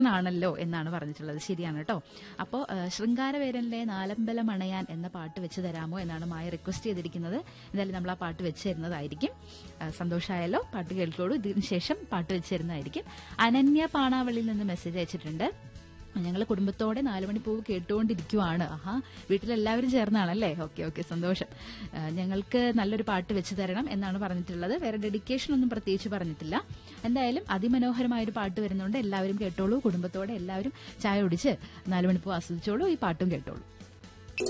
ആണല്ലോ എന്നാണ് പറഞ്ഞിട്ടുള്ളത് ശരിയാണ് കേട്ടോ അപ്പോൾ ശൃംഗാരവേരനിലെ നാലമ്പലം അണയാൻ എന്ന പാട്ട് വെച്ച് തരാമോ എന്നാണ് മായ റിക്വസ്റ്റ് ചെയ്തിരിക്കുന്നത് എന്തായാലും നമ്മൾ ആ പാട്ട് വെച്ച് തരുന്നതായിരിക്കും ആ, സന്തോഷമായല്ലോ പാട്ട് കേൾക്കോളൂ ഇതിന് ശേഷം പാട്ട് വെച്ച് തരുന്നതായിരിക്കും അനന്യ പാണാവളിയിൽ നിന്ന് മെസ്സേജ് അയച്ചിട്ടുണ്ട് ഞങ്ങൾ കുടുംബത്തോടെ നാലുമണിപ്പൂവ് കേട്ടുകൊണ്ടിരിക്കുവാണ് ആഹാ വീട്ടിലെല്ലാവരും ചേർന്നാണല്ലേ ഓക്കെ ഓക്കെ സന്തോഷം ആ, ഞങ്ങൾക്ക് നല്ലൊരു പാട്ട് വെച്ച് തരണം എന്നാണ് പറഞ്ഞിട്ടുള്ളത് വേറെ ഡെഡിക്കേഷൻ ഒന്നും പ്രത്യേകിച്ച് പറഞ്ഞിട്ടില്ല എന്തായാലും അതിമനോഹരമായ ഒരു പാട്ട് വരുന്നുണ്ട് എല്ലാവരും കേട്ടോളൂ കുടുംബത്തോടെ എല്ലാവരും ചായ ഒടിച്ച് നാലുമണിപ്പൂ ആസ്വദിച്ചോളൂ ഈ പാട്ടും കേട്ടോളൂ